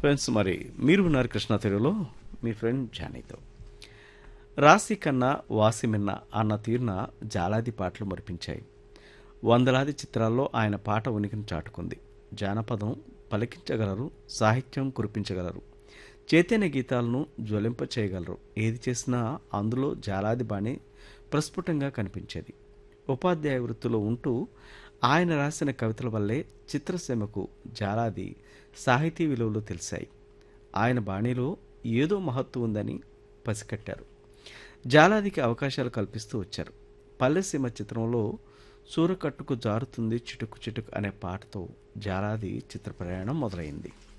friends మరి మీరు ఉన్నారు కృష్ణా తెలుగులో మీ ఫ్రెండ్ జానీతో రాశి కన్నా వాసిమిన్న అన్న తీరున జాలాది పాటలు మరిపించాయి వందలాది చిత్రాల్లో ఆయన పాట ఉనికిని చాటుకుంది జానపదం పలికించగలరు సాహిత్యం కురిపించగలరు చైతన్య గీతాలను జ్వలింప చేయగలరు ఏది చేసినా అందులో జాలాది బాణి ప్రస్ఫుటంగా కనిపించేది ఉపాధ్యాయ వృత్తిలో ఉంటూ ఆయన రాసిన కవితల వల్లే చిత్రసీమకు జాలాది సాహితీ విలువలు తెలిసాయి ఆయన బాణీలో ఏదో మహత్తు ఉందని పసికట్టారు జాలాదికి అవకాశాలు కల్పిస్తూ వచ్చారు పల్లెసీమ చిత్రంలో సూరకట్టుకు జారుతుంది చిటుకు చిటుకు అనే పాటతో జాలాది చిత్ర ప్రయాణం మొదలైంది